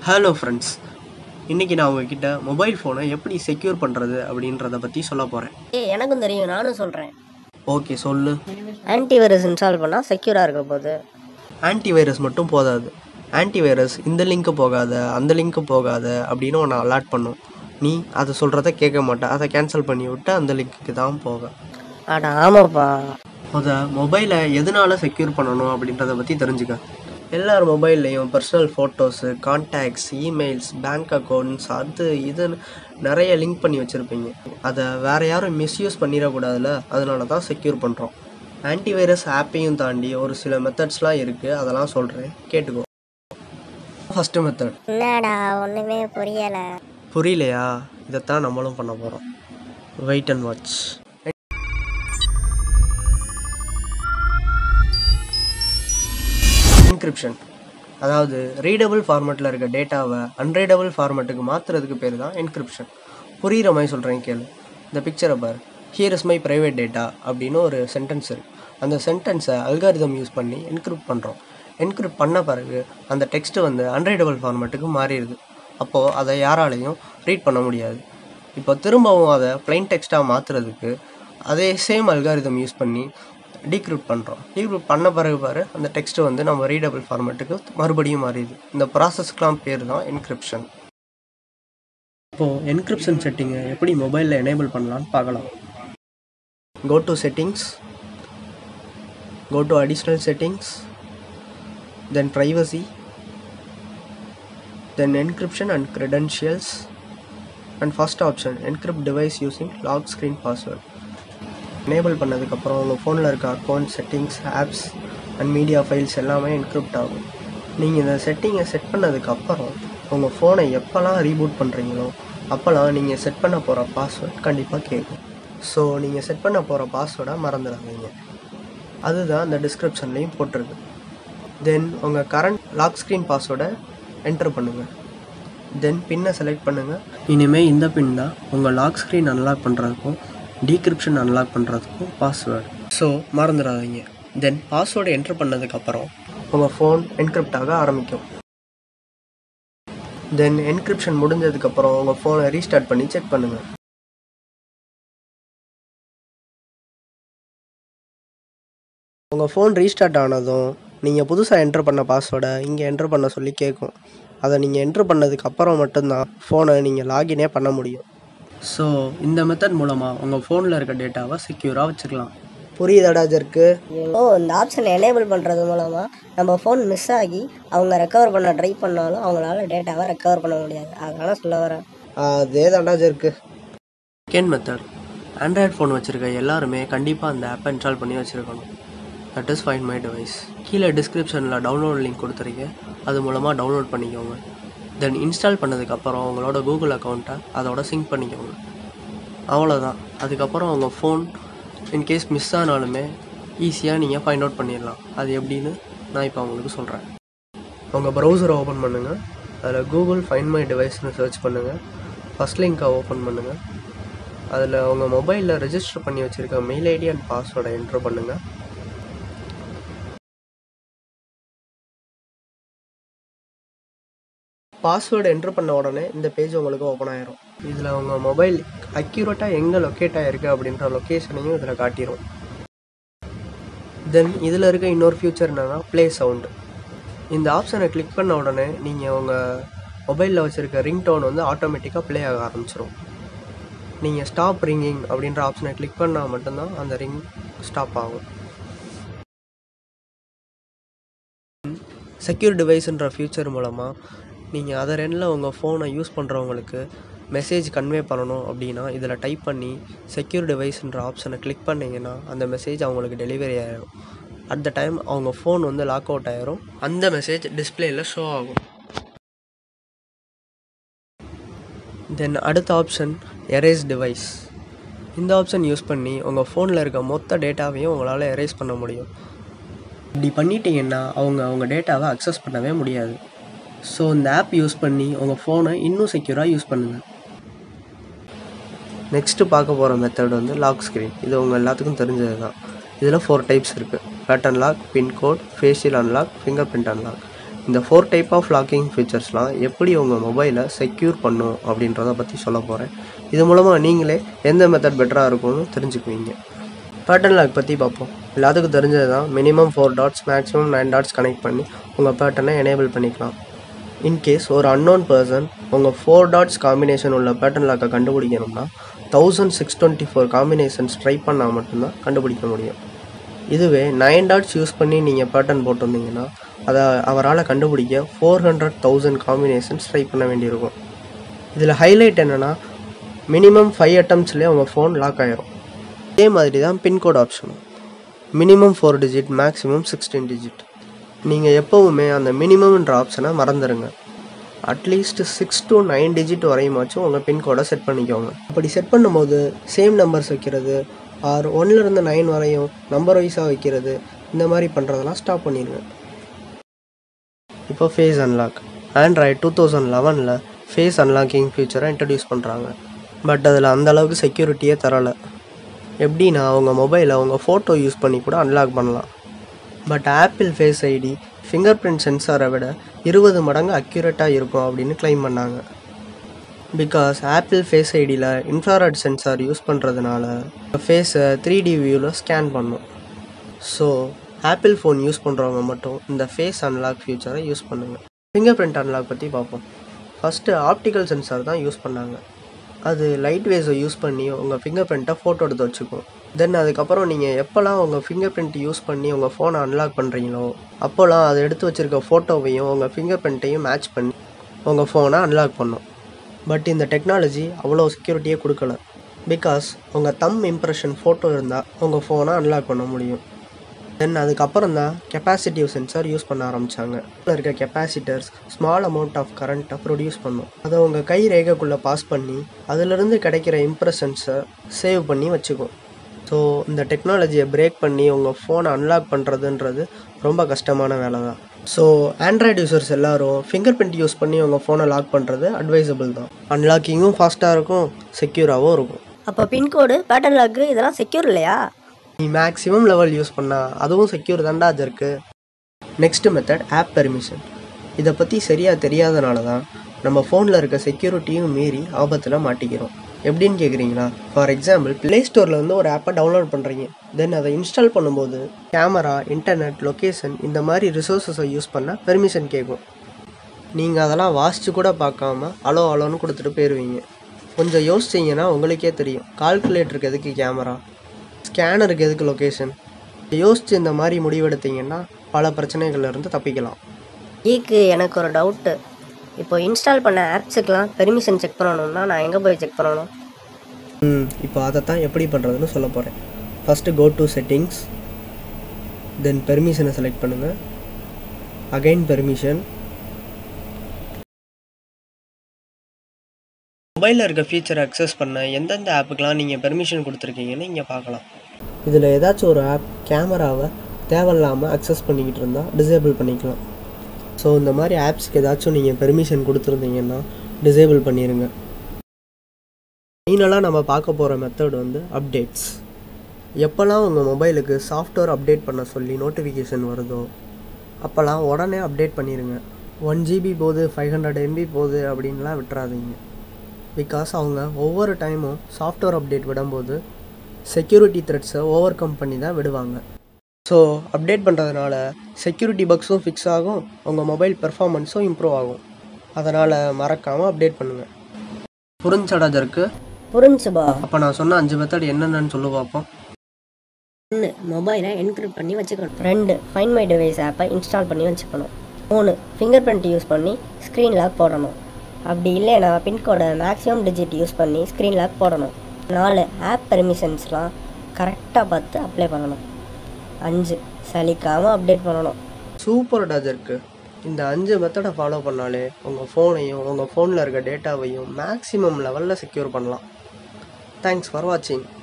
hello friends இன்றைக்கி நான் உங்ககிட்ட மொபைல் ஃபோனை எப்படி செக்யூர் பண்ணுறது அப்படின்றத பற்றி சொல்ல போகிறேன் ஏய் எனக்கும் தெரியும் நானும் சொல்கிறேன் ஓகே சொல்லு ஆன்டிவைரஸ் இன்ஸ்டால் பண்ணால் செக்யூராக இருக்க போகுது ஆன்டிவைரஸ் மட்டும் போதாது ஆன்டிவைரஸ் இந்த லிங்க்கு போகாத அந்த லிங்க்கு போகாத அப்படின்னு உன்னை அலாட் பண்ணும் நீ அதை சொல்கிறத கேட்க மாட்ட அதை கேன்சல் பண்ணி விட்டு அந்த லிங்க்குக்கு தான் போக அட ஆமாப்பா முத மொபைலை எதனால செக்யூர் பண்ணணும் அப்படின்றத பற்றி தெரிஞ்சுக்க எல்லார் மொபைல்லையும் personal photos contacts emails bank accounts அது இதுன்னு நிறைய லிங்க் பண்ணி வச்சுருப்பீங்க அதை வேறு யாரும் மிஸ்யூஸ் பண்ணிடக்கூடாதுல அதனால தான் செக்யூர் பண்ணுறோம் ஆன்டிவைரஸ் ஆப்பையும் தாண்டி ஒரு சில மெத்தட்ஸ்லாம் இருக்குது அதெல்லாம் சொல்கிறேன் கேட்டுக்கோ ஃபஸ்ட்டு மெத்தட் என்னடா ஒன்றுமே புரியலை புரியலையா இதைத்தான் நம்மளும் பண்ண போகிறோம் வெயிட் அண்ட் வாட்ச் என்கிரிப்ஷன் அதாவது ரீடபிள் ஃபார்மேட்டில் இருக்க டேட்டாவை அன்ரீடபிள் ஃபார்மேட்டுக்கு மாற்றுறதுக்கு பேர் தான் என்கிரிப்ஷன் புரிகிற மாதிரி சொல்கிறேன் கேளு இந்த பிக்சரை பார் here is my private data அப்படின்னு ஒரு சென்டென்ஸ் இருக்குது அந்த சென்டென்ஸை அல்காரிதம் யூஸ் பண்ணி என்கிரிப்ட் பண்ணுறோம் என்கிரிப்ட் பண்ண பிறகு அந்த டெக்ஸ்ட்டு வந்து அன்ரீடபிள் ஃபார்மேட்டுக்கு மாறிடுது அப்போது அதை யாராலையும் ரீட் பண்ண முடியாது இப்போ திரும்பவும் அதை plain டெக்ஸ்ட்டாக மாற்றுறதுக்கு அதே சேம் அல்காரிதம் யூஸ் பண்ணி டீக்ரூட் பண்ணுறோம் டீக்ரூட் பண்ண பிறகு பாரு அந்த டெக்ஸ்ட்டு வந்து நம்ம ரீடபிள் ஃபார்மேட்டுக்கு மறுபடியும் மாறிடுது இந்த ப்ராசஸ்க்கெலாம் பேர் தான் என்கிரிப்ஷன் இப்போது என்கிரிப்ஷன் செட்டிங்கை எப்படி மொபைலில் எனேபிள் பண்ணலான்னு பார்க்கலாம் go to settings go to additional settings then privacy then encryption and credentials and first option encrypt device using lock screen password enable பண்ணதுக்கப்புறம் உங்கள் ஃபோனில் இருக்க account settings apps and media files எல்லாமே encrypt ஆகும் நீங்கள் இந்த செட்டிங்கை செட் பண்ணதுக்கப்புறம் உங்கள் ஃபோனை எப்போல்லாம் ரீபூட் பண்ணுறீங்களோ அப்போல்லாம் நீங்கள் செட் பண்ண போகிற பாஸ்வேர்ட் கண்டிப்பாக கேட்கும் ஸோ நீங்கள் செட் பண்ண போகிற பாஸ்வேர்டை மறந்துடாதீங்க அதுதான் அந்த டிஸ்கிரிப்ஷன்லேயும் போட்டிருக்கு தென் உங்கள் கரண்ட் லாக் ஸ்க்ரீன் பாஸ்வேர்டை என்டர் பண்ணுங்கள் தென் பின்னை செலக்ட் பண்ணுங்கள் இனிமேல் இந்த பின் தான் உங்கள் லாக் ஸ்க்ரீன் அன்லாக் பண்ணுறதுக்கும் டீக்ரிப்ஷன் அன்லாக் பண்ணுறதுக்கும் பாஸ்வேர்டு ஸோ மறந்துடாதீங்க தென் பாஸ்வேர்டு என்டர் பண்ணதுக்கப்புறம் உங்கள் ஃபோன் என்கிரிப்ட் ஆக ஆரம்பிக்கும் தென் என்கிரிப்ஷன் முடிஞ்சதுக்கப்புறம் உங்கள் ஃபோனை ரீஸ்டார்ட் பண்ணி செக் பண்ணுங்கள் உங்கள் ஃபோன் ரீஸ்டார்ட் ஆனதும் நீங்கள் புதுசாக என்டர் பண்ண பாஸ்வேர்டை இங்கே என்டர் பண்ண சொல்லி கேட்கும் அதை நீங்கள் என்டர் பண்ணதுக்கு அப்புறம் மட்டும்தான் ஃபோனை நீங்கள் லாகினே பண்ண முடியும் ஸோ இந்த மெத்தட் மூலமாக உங்கள் ஃபோனில் இருக்க டேட்டாவை செக்யூராக வச்சுக்கலாம் புரியுதாடா ஜர்க்கு ஓ இந்த ஆப்ஷனை எனேபிள் பண்ணுறது மூலமாக நம்ம ஃபோன் மிஸ் ஆகி அவங்க ரெக்கவர் பண்ண ட்ரை பண்ணாலும் அவங்களால டேட்டாவை ரெக்கவர் பண்ண முடியாது அதனால சொல்ல வரேன் அதே தாண்டா ஜர்க்கு செகண்ட் மெத்தட் ஆண்ட்ராய்ட் ஃபோன் வச்சுருக்க எல்லாருமே கண்டிப்பாக அந்த ஆப்பை இன்ஸ்டால் பண்ணி வச்சுருக்கணும் that is find my device கீழே டிஸ்கிரிப்ஷனில் டவுன்லோட் லிங்க் கொடுத்துருக்கேன் அது மூலமாக டவுன்லோட் பண்ணிக்கோங்க தென் இன்ஸ்டால் பண்ணதுக்கப்புறம் உங்களோட கூகுள் அக்கௌண்ட்டை அதோட சிங்க் பண்ணிக்கோங்க அவ்வளோதான் அதுக்கப்புறம் உங்கள் ஃபோன் இன்கேஸ் மிஸ் ஆனாலுமே ஈஸியாக நீங்கள் ஃபைண்ட் அவுட் பண்ணிடலாம் அது எப்படின்னு நான் இப்போ உங்களுக்கு சொல்கிறேன் உங்கள் ப்ரௌசரை ஓப்பன் பண்ணுங்கள் அதில் கூகுள் ஃபைண்ட் மை டிவைஸ்னு சர்ச் பண்ணுங்கள் ஃபஸ்ட் லிங்க்கை ஓப்பன் பண்ணுங்கள் அதில் உங்கள் மொபைலில் ரெஜிஸ்டர் பண்ணி வச்சுருக்க மெயில் ஐடி அண்ட் பாஸ்வேர்டை என்ட்ரு பண்ணுங்கள் பாஸ்வேர்டு என்ட்ரு பண்ண உடனே இந்த பேஜ் உங்களுக்கு ஓப்பன் ஆயிரும் இதில் உங்கள் மொபைல் அக்யூரேட்டாக எங்கே லொக்கேட் ஆகிருக்கு அப்படின்ற லொக்கேஷனையும் இதில் காட்டிடும் தென் இதில் இருக்க இன்னொரு ஃபியூச்சர் என்னென்னா ப்ளே சவுண்டு இந்த ஆப்ஷனை கிளிக் பண்ண உடனே நீங்கள் உங்கள் மொபைலில் வச்சுருக்க ரிங் டோன் வந்து ஆட்டோமேட்டிக்காக ப்ளே ஆக ஆரம்பிச்சிரும் நீங்கள் ஸ்டாப் ரிங்கிங் அப்படின்ற ஆப்ஷனை கிளிக் பண்ணால் மட்டும்தான் அந்த ரிங் ஸ்டாப் ஆகும் செக்யூர் டிவைஸ்ன்ற ஃபியூச்சர் மூலமாக நீங்கள் அதர் எண்டில் உங்கள் ஃபோனை யூஸ் பண்ணுறவங்களுக்கு மெசேஜ் கன்வே பண்ணணும் அப்படின்னா இதில் டைப் பண்ணி செக்யூர் டிவைஸ்ன்ற ஆப்ஷனை கிளிக் பண்ணிங்கன்னா அந்த மெசேஜ் அவங்களுக்கு டெலிவரி ஆயிடும் அட் த டைம் அவங்க ஃபோன் வந்து லாக் அவுட் ஆயிரும் அந்த மெசேஜ் டிஸ்பிளேயில் ஷோ ஆகும் தென் அடுத்த ஆப்ஷன் எரேஸ் டிவைஸ் இந்த ஆப்ஷன் யூஸ் பண்ணி உங்கள் ஃபோனில் இருக்க மொத்த டேட்டாவையும் உங்களால் எரேஸ் பண்ண முடியும் இப்படி பண்ணிட்டீங்கன்னா அவங்க அவங்க டேட்டாவை அக்சஸ் பண்ணவே முடியாது ஸோ இந்த ஆப் யூஸ் பண்ணி உங்கள் ஃபோனை இன்னும் செக்யூராக யூஸ் பண்ணுங்கள் நெக்ஸ்ட்டு பார்க்க போகிற மெத்தட் வந்து லாக் ஸ்க்ரீன் இது உங்கள் எல்லாத்துக்கும் தெரிஞ்சது தான் இதில் ஃபோர் டைப்ஸ் இருக்குது pattern lock pin code facial unlock fingerprint unlock இந்த ஃபோர் டைப் ஆஃப் லாக்கிங் ஃபீச்சர்ஸ்லாம் எப்படி உங்கள் மொபைலை செக்யூர் பண்ணும் அப்படின்றத பற்றி சொல்ல போகிறேன் இது மூலமாக நீங்களே எந்த மெத்தட் பெட்டராக இருக்கும்னு தெரிஞ்சுக்குவீங்க பேட்டர்ன் லாக் பற்றி பார்ப்போம் எல்லாத்துக்கும் தெரிஞ்சது தான் minimum four dots maximum nine dots connect பண்ணி உங்கள் பேட்டர்னை எனேபிள் பண்ணிக்கலாம் இன்கேஸ் ஒரு அன்னோன் பர்சன் உங்கள் ஃபோர் டாட்ஸ் காம்பினேஷன் உள்ள பேட்டர்ன் லாக்கை கண்டுபிடிக்கணும்னா thousand six twenty four combinations try பண்ணால் மட்டும்தான் கண்டுபிடிக்க முடியும் இதுவே நைன் டாட்ஸ் யூஸ் பண்ணி நீங்கள் பேட்டர்ன் போட்டிருந்தீங்கன்னா அதை அவரால் கண்டுபிடிக்க four hundred thousand combinations try பண்ண வேண்டியிருக்கும் இதில் ஹைலைட் என்னென்னா மினிமம் ஃபைவ் அட்டம்ஸ்லேயே உங்கள் ஃபோன் லாக் ஆயிரும் இதே மாதிரி தான் பின்கோட் ஆப்ஷனும் minimum four digit maximum sixteen digit நீங்கள் எப்போவுமே அந்த மினிமம்ன்ற ஆப்ஷனை மறந்துடுங்க at least six to nine digit வரையுமாச்சும் உங்கள் பின்கோடை செட் பண்ணிக்கோங்க அப்படி செட் பண்ணும்போது சேம் நம்பர்ஸ் வைக்கிறது ஆர் ஒன்லேருந்து நைன் வரையும் நம்பர் வைஸாக வைக்கிறது இந்த மாதிரி பண்ணுறதெல்லாம் ஸ்டாப் பண்ணிடுங்க இப்போ face unlock Android two thousand லெவனில் ஃபேஸ் அன்லாக்கிங் ஃபீச்சரை இன்ட்ரடியூஸ் பண்ணுறாங்க பட் அதில் அந்த அளவுக்கு செக்யூரிட்டியே தரலை எப்படின்னா உங்கள் மொபைலை உங்கள் ஃபோட்டோ யூஸ் பண்ணி கூட அன்லாக் பண்ணலாம் but Apple face ID fingerprint சென்சாரை விட இருபது மடங்கு அக்யூரேட்டாக இருக்கும் அப்படின்னு கிளைம் பண்ணாங்க பிகாஸ் ஆப்பிள் ஃபேஸ் ஐடியில் இன்ஃப்ராரெட் சென்சார் யூஸ் பண்ணுறதுனால ஃபேஸை த்ரீ டி வியூவில் ஸ்கேன் பண்ணும் ஸோ ஆப்பிள் ஃபோன் யூஸ் பண்ணுறவங்க மட்டும் இந்த ஃபேஸ் அன்லாக் ஃபியூச்சரை யூஸ் பண்ணுங்கள் ஃபிங்கர் பிரிண்ட் அன்லாக் பற்றி பார்ப்போம் ஃபஸ்ட்டு ஆப்டிக்கல் சென்சார் தான் யூஸ் பண்ணாங்க அது லைட் வேஸை யூஸ் பண்ணி உங்கள் ஃபிங்கர் பிரிண்ட்டை ஃபோட்டோ எடுத்து வச்சுக்கும் தென் அதுக்கப்புறம் நீங்கள் எப்போல்லாம் உங்கள் ஃபிங்கர் பிரிண்ட் யூஸ் பண்ணி உங்கள் ஃபோனை அன்லாக் பண்ணுறீங்களோ அப்போல்லாம் அதை எடுத்து வச்சுருக்க ஃபோட்டோவையும் உங்கள் ஃபிங்கர் பிரிண்ட்டையும் மேட்ச் பண்ணி உங்கள் ஃபோனை அன்லாக் பண்ணும் பட் இந்த டெக்னாலஜி அவ்வளோ செக்யூரிட்டியே கொடுக்கல பிகாஸ் உங்கள் தம் இம்ப்ரெஷன் ஃபோட்டோ இருந்தால் உங்கள் ஃபோனை அன்லாக் பண்ண முடியும் தென் அதுக்கப்புறம் தான் கெப்பாசிட்டிவ் சென்சார் யூஸ் பண்ண ஆரம்பித்தாங்க இருக்க கெப்பாசிட்டர்ஸ் ஸ்மால் அமௌண்ட் ஆஃப் கரண்ட்டை ப்ரொடியூஸ் பண்ணும் அதை உங்கள் கை ரேகைக்குள்ளே பாஸ் பண்ணி அதிலிருந்து கிடைக்கிற இம்ப்ரெஷன்ஸை சேவ் பண்ணி வச்சுக்கும் ஸோ இந்த டெக்னாலஜியை பிரேக் பண்ணி உங்கள் ஃபோனை அன்லாக் பண்ணுறதுன்றது ரொம்ப கஷ்டமான வேலை தான் ஸோ ஆண்ட்ராய்டு யூசர்ஸ் எல்லாரும் ஃபிங்கர் பிரிண்ட் யூஸ் பண்ணி உங்கள் ஃபோனை லாக் பண்ணுறது அட்வைசபிள் தான் அன்லாக்கிங்கும் ஃபாஸ்ட்டாக இருக்கும் செக்யூராகவும் இருக்கும் அப்போ பின்கோடு பேட்டர்ன் லாக்கு இதெல்லாம் செக்யூர் இல்லையா நீ மேக்ஸிமம் லெவல் யூஸ் பண்ணால் அதுவும் செக்யூர் தான்டா அது இருக்கு நெக்ஸ்ட் மெத்தட் ஆப் பெர்மிஷன் இதை பற்றி சரியாக தெரியாதனால தான் நம்ம ஃபோனில் இருக்க செக்யூரிட்டியும் மீறி ஆபத்தில் மாட்டிக்கிறோம் எப்படின்னு கேட்குறீங்களா ஃபார் எக்ஸாம்பிள் ப்ளே ஸ்டோரில் வந்து ஒரு ஆப்பை டவுன்லோட் பண்ணுறீங்க தென் அதை இன்ஸ்டால் பண்ணும்போது கேமரா இன்டர்நெட் லொக்கேஷன் இந்த மாதிரி ரிசோர்ஸஸை யூஸ் பண்ண பெர்மிஷன் கேட்கும் நீங்கள் அதெல்லாம் வாசித்து கூட பார்க்காம அலோ அலோன்னு கொடுத்துட்டு போயிடுவீங்க கொஞ்சம் யோசிச்சிங்கன்னா உங்களுக்கே தெரியும் கால்குலேட்டருக்கு எதுக்கு கேமரா ஸ்கேனருக்கு எதுக்கு லொக்கேஷன் யோசித்து இந்த மாதிரி முடிவெடுத்தீங்கன்னா பல பிரச்சனைகள்ல இருந்து தப்பிக்கலாம் ஈக்கு எனக்கு ஒரு டவுட்டு இப்போ இன்ஸ்டால் பண்ண ஆப்ஸுக்கெலாம் பெர்மிஷன் செக் பண்ணணும்னா நான் எங்கே போய் செக் பண்ணணும் ம் இப்போ அதை தான் எப்படி பண்ணுறதுன்னு சொல்ல போகிறேன் first go to settings then பெர்மிஷனை செலக்ட் பண்ணுங்கள் அகைன் பெர்மிஷன் மொபைலில் இருக்க ஃபீச்சரை அக்சஸ் பண்ண எந்தெந்த ஆப்புக்கெலாம் நீங்கள் பெர்மிஷன் கொடுத்துருக்கீங்கன்னு இங்கே பார்க்கலாம் இதில் ஏதாச்சும் ஒரு ஆப் கேமராவை தேவையில்லாமல் அக்சஸ் பண்ணிக்கிட்டு இருந்தால் டிசேபிள் பண்ணிக்கலாம் ஸோ இந்த மாதிரி ஆப்ஸ்க்கு ஏதாச்சும் நீங்கள் பெர்மிஷன் கொடுத்துருந்தீங்கன்னா டிசேபிள் பண்ணிடுங்க ஃபைனலாக நம்ம பார்க்க போகிற மெத்தட் வந்து அப்டேட்ஸ் எப்போல்லாம் உங்கள் மொபைலுக்கு சாஃப்ட்வேர் அப்டேட் பண்ண சொல்லி நோட்டிஃபிகேஷன் வருதோ அப்போல்லாம் உடனே அப்டேட் பண்ணிடுங்க ஒன் ஜிபி போகுது ஃபைவ் ஹண்ட்ரட் எம்பி போகுது அப்படின்லாம் விட்டுறாதீங்க பிகாஸ் அவங்க ஒவ்வொரு டைமும் சாஃப்ட்வேர் அப்டேட் விடும்போது செக்யூரிட்டி த்ரெட்ஸை ஓவர் கம் பண்ணி தான் விடுவாங்க ஸோ அப்டேட் பண்ணுறதுனால செக்யூரிட்டி பக்ஸும் ஃபிக்ஸ் ஆகும் உங்கள் மொபைல் பெர்ஃபார்மன்ஸும் இம்ப்ரூவ் ஆகும் அதனால் மறக்காமல் அப்டேட் பண்ணுங்கள் புரிஞ்சடாதருக்கு புரிஞ்சுபா அப்போ நான் சொன்ன அஞ்சு மெத்தட் என்னென்னு சொல்லு பார்ப்போம் ஒன்று மொபைலை என்கிரிப்ட் பண்ணி வச்சுக்கணும் ரெண்டு ஃபைன் மை டிவைஸ் ஆப்பை இன்ஸ்டால் பண்ணி வச்சுக்கணும் மூணு ஃபிங்கர் பிரிண்ட் யூஸ் பண்ணி ஸ்க்ரீன் லாக் போடணும் அப்படி இல்லைன்னா பின்கோடை மேக்ஸிமம் டிஜிட் யூஸ் பண்ணி ஸ்க்ரீன் லாக் போடணும் நாலு ஆப் பெர்மிஷன்ஸ்லாம் கரெக்டாக பார்த்து அப்ளை பண்ணணும் அஞ்சு சலிக்காமல் அப்டேட் பண்ணணும் சூப்பர் டஜருக்கு இந்த அஞ்சு மெத்தடை ஃபாலோ பண்ணாலே உங்கள் ஃபோனையும் உங்கள் ஃபோனில் இருக்க டேட்டாவையும் மேக்ஸிமம் லெவலில் செக்யூர் பண்ணலாம் தேங்க்ஸ் ஃபார் வாட்சிங்